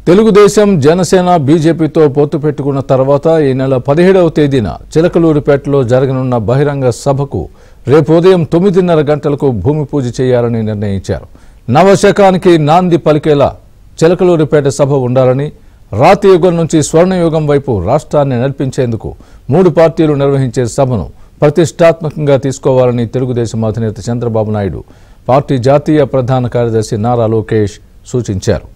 తెలుగుదేశం జనసేన బీజేపీతో పొత్తు పెట్టుకున్న తర్వాత ఈ నెల పదిహేడవ తేదీన చిలకలూరిపేటలో జరగనున్న బహిరంగ సభకు రేపు ఉదయం తొమ్మిదిన్నర గంటలకు భూమి పూజ చేయాలని నిర్ణయించారు నవశకానికి నాంది పలికేలా చిలకలూరిపేట సభ ఉండాలని రాతి యుగం నుంచి స్వర్ణయుగం వైపు రాష్ట్రాన్ని నడిపించేందుకు మూడు పార్టీలు నిర్వహించే సభను ప్రతిష్టాత్మకంగా తీసుకోవాలని తెలుగుదేశం అధినేత చంద్రబాబు నాయుడు పార్టీ జాతీయ ప్రధాన కార్యదర్శి నారా లోకేష్ సూచించారు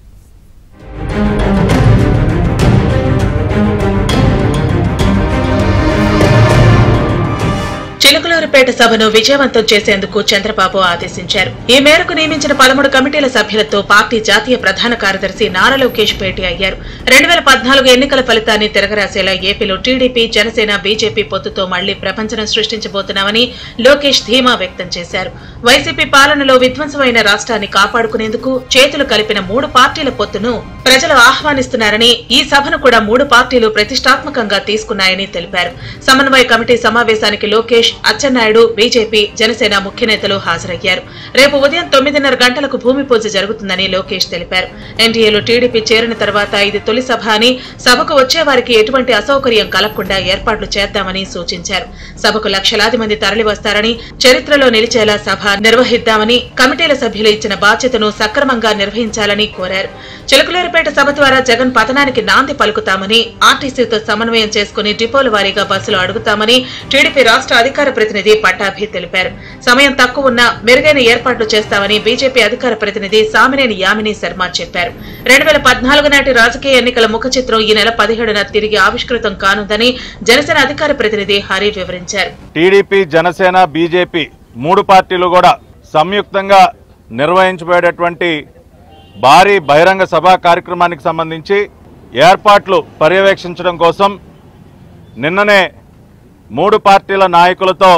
చిలుకలూరిపేట సభను విజయవంతం చేసేందుకు చంద్రబాబు ఆదేశించారు ఈ మేరకు నియమించిన పదమూడు కమిటీల సభ్యులతో పార్టీ జాతీయ ప్రధాన కార్యదర్శి నారా లోకేష్ భేటీ అయ్యారు రెండు వేల పద్నాలుగు ఎన్నికల ఫలితాన్ని తిరగరాసేలా ఏపీలో టీడీపీ జనసేన బీజేపీ పొత్తుతో మళ్లీ ప్రపంచం సృష్టించబోతున్నామని లోకేష్ ధీమా వ్యక్తం చేశారు వైసీపీ పాలనలో విధ్వంసమైన రాష్ట్రాన్ని కాపాడుకునేందుకు చేతులు కలిపిన మూడు పార్టీల పొత్తును ప్రజలు ఆహ్వానిస్తున్నారని ఈ సభను కూడా మూడు పార్టీలు ప్రతిష్టాత్మకంగా తీసుకున్నాయని తెలిపారు సమన్వయ కమిటీ సమావేశానికి లోకేష్ అచ్చెన్నాయుడు బీజేపీ జనసేన ముఖ్య నేతలు హాజరయ్యారు రేపు ఉదయం తొమ్మిదిన్నర గంటలకు భూమి పూజ జరుగుతుందని లోకేష్ తెలిపారు ఎన్డీఏలో టీడీపీ చేరిన తర్వాత ఇది తొలి సభ అని సభకు వచ్చే వారికి ఎటువంటి అసౌకర్యం కలగకుండా ఏర్పాట్లు చేద్దామని సూచించారు సభకు లక్షలాది మంది తరలివస్తారని చరిత్రలో నిలిచేలా సభ నిర్వహిద్దామని కమిటీల సభ్యులు ఇచ్చిన బాధ్యతను సక్రమంగా నిర్వహించాలని కోరారు చిలకలూరిపేట సభ ద్వారా జగన్ పతనానికి నాంది పలుకుతామని ఆర్టీసీతో సమన్వయం చేసుకుని డిపోల వారీగా బస్సులు అడుగుతామని టీడీపీ రాష్ట్ర అధికార ప్రతినిధి పట్టాభి తెలిపారు సమయం తక్కువ ఉన్నా మెరుగైన ఏర్పాట్లు చేస్తామని బీజేపీ అధికార ప్రతినిధి సామినేని యామిని శర్మ చెప్పారు రెండు వేల పద్నాలుగు నాటి రాజకీయ ఎన్నికల ముఖ చిత్రం ఈ నెల పదిహేడున తిరిగి ఆవిష్కృతం కానుందని జనసేన అధికార ప్రతినిధి హరి వివరించారు టీడీపీ జనసేన బీజేపీ మూడు పార్టీలు కూడా సంయుక్తంగా నిర్వహించబడేటువంటి భారీ బహిరంగ సభా కార్యక్రమానికి సంబంధించి ఏర్పాట్లు పర్యవేక్షించడం కోసం నిన్ననే మూడు పార్టీల నాయకులతో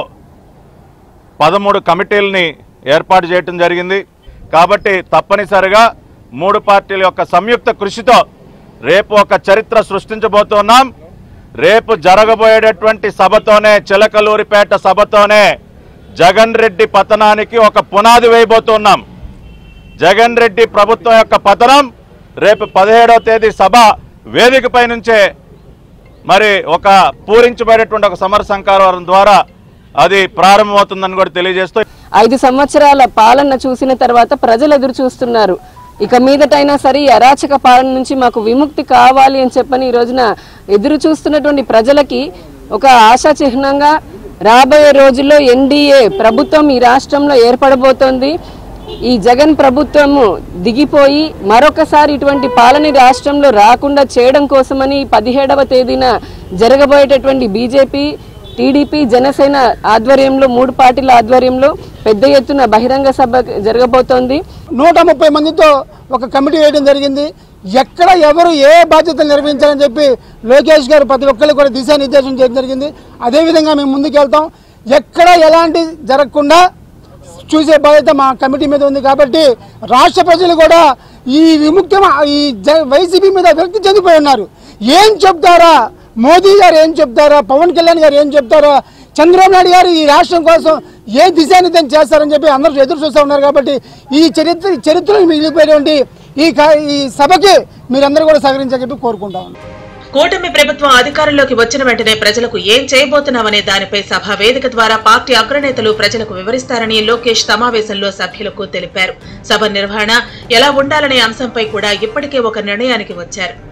పదమూడు కమిటీలని ఏర్పాటు చేయటం జరిగింది కాబట్టి తప్పనిసరిగా మూడు పార్టీల యొక్క సంయుక్త కృషితో రేపు ఒక చరిత్ర సృష్టించబోతున్నాం రేపు జరగబోయేటటువంటి సభతోనే చిలకలూరిపేట సభతోనే జగన్ రెడ్డి పతనానికి ఒక పునాది వేయబోతున్నాం జగన్ రెడ్డి ప్రభుత్వం యొక్క పతనం రేపు పదిహేడవ తేదీ సభ వేదికపై నుంచే మరి ఒక పూరించబడేటువంటి ఒక సమర సంకారం ద్వారా అది ప్రారంభమవుతుందని కూడా తెలియజేస్తూ ఐదు సంవత్సరాల పాలన చూసిన తర్వాత ప్రజలు ఎదురు చూస్తున్నారు ఇక మీదటైనా సరే ఈ అరాచక పాలన నుంచి మాకు విముక్తి కావాలి అని చెప్పని ఈ రోజున ఎదురు చూస్తున్నటువంటి ప్రజలకి ఒక ఆశా చిహ్నంగా రాబోయే రోజుల్లో ఎన్డీఏ ప్రభుత్వం ఈ రాష్ట్రంలో ఏర్పడబోతోంది ఈ జగన్ ప్రభుత్వము దిగిపోయి మరొకసారి ఇటువంటి పాలన ఈ రాష్ట్రంలో రాకుండా చేయడం కోసమని పదిహేడవ తేదీన జరగబోయేటటువంటి బీజేపీ టీడీపీ జనసేన ఆధ్వర్యంలో మూడు పార్టీల ఆధ్వర్యంలో పెద్ద ఎత్తున బహిరంగ సభ జరగబోతోంది నూట ముప్పై మందితో ఒక కమిటీ వేయడం జరిగింది ఎక్కడ ఎవరు ఏ బాధ్యతలు నిర్వహించాలని చెప్పి లోకేష్ గారు ప్రతి ఒక్కరికి కూడా దిశానిర్దేశం చేయడం జరిగింది అదేవిధంగా మేము ముందుకు వెళ్తాం ఎక్కడ ఎలాంటి జరగకుండా చూసే బాధ్యత మా కమిటీ మీద ఉంది కాబట్టి రాష్ట్ర ప్రజలు కూడా ఈ విముక్తి ఈ జ- వైసీపీ మీద విరక్తి చెందిపోయి ఉన్నారు ఏం చెప్తారా మోదీ గారు ఏం చెప్తారా పవన్ కళ్యాణ్ గారు ఏం చెప్తారా చంద్రబాబు నాయుడు గారు ఈ రాష్ట్రం కోసం ఏ దిశానిర్దేశం చేస్తారని చెప్పి అందరూ ఎదురు చూస్తూ ఉన్నారు కాబట్టి ఈ చరిత్ర చరిత్రలో మిగిలిపోయేటువంటి ఈ కా- ఈ సభకి మీరందరూ కూడా సహకరించని చెప్పి కోరుకుంటా ఉన్నాను కూటమి ప్రభుత్వం అధికారంలోకి వచ్చిన వెంటనే ప్రజలకు ఏం చేయబోతున్నామనే దానిపై సభ వేదిక ద్వారా పార్టీ అగ్రనేతలు ప్రజలకు వివరిస్తారని లోకేష్ సమావేశంలో సభ్యులకు తెలిపారు సభ నిర్వహణ ఎలా ఉండాలనే అంశంపై కూడా ఇప్పటికే ఒక నిర్ణయానికి వచ్చారు